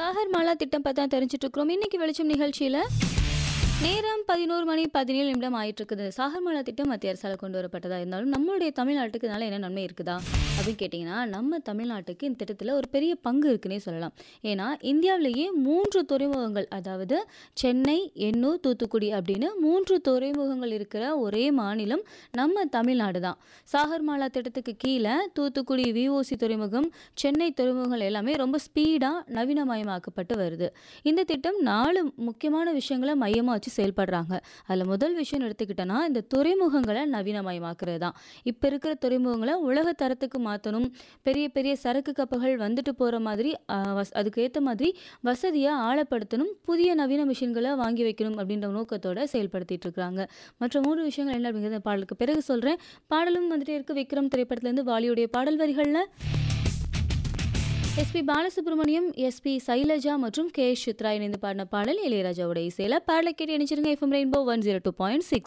சாகர் மாலா திட்டம் பார்த்தா தெரிஞ்சுட்டு இருக்கிறோம் இன்னைக்கு வெளிச்சம் நிகழ்ச்சியில நேரம் பதினோரு மணி பதினேழு நிமிடம் ஆயிட்டு இருக்குது சாகர்மாலா திட்டம் மத்திய அரசால் கொண்டு வரப்பட்டதா இருந்தாலும் நம்மளுடைய தமிழ்நாட்டுக்கு இதனால என்ன நன்மை இருக்குதா அப்படின்னு கேட்டிங்கன்னா நம்ம தமிழ்நாட்டுக்கு இந்த திட்டத்தில் ஒரு பெரிய பங்கு இருக்குன்னே சொல்லலாம் ஏன்னா இந்தியாவிலேயே மூன்று துறைமுகங்கள் அதாவது சென்னை எண்ணூர் தூத்துக்குடி அப்படின்னு மூன்று துறைமுகங்கள் இருக்கிற ஒரே மாநிலம் நம்ம தமிழ்நாடு தான் சாகர்மாலா திட்டத்துக்கு கீழே தூத்துக்குடி விஓசி துறைமுகம் சென்னை துறைமுகங்கள் எல்லாமே ரொம்ப ஸ்பீடாக நவீனமயமாக்கப்பட்டு வருது இந்த திட்டம் நாலு முக்கியமான விஷயங்களை மையமாக வச்சு செயல்படுறாங்க அதில் முதல் விஷயம் எடுத்துக்கிட்டோன்னா இந்த துறைமுகங்களை நவீனமயமாக்குறது தான் இப்போ இருக்கிற துறைமுகங்களை உலக தரத்துக்கு மாற்றணும் பெரிய பெரிய சரக்கு கப்பல்கள் வந்துட்டு போகிற மாதிரி ஆஹ், வஸ் அதுக்கு ஏற்ற மாதிரி வசதியாக ஆழப்படுத்தணும் புதிய நவீன மிஷின்களை வாங்கி வைக்கணும் அப்படின்ற நோக்கத்தோட செயல்படுத்திட்டு இருக்கிறாங்க மற்ற மூணு விஷயங்கள் என்ன அப்படிங்கிறத பாடலுக்கு பிறகு சொல்கிறேன் பாடலும் வந்துட்டே இருக்கு விக்ரம் திரைப்படத்துலேருந்து வாலியுடைய பாடல் வரிகளில் எஸ்பி பாலசுப்ரமணியம் எஸ்பி சைலஜா மற்றும் கே சித்ரா இணைந்து பாடின பாடல் இளையராஜாவோட இசையில பாடலை கேட்டு இணைச்சிருங்க FM rainbow one zero two point six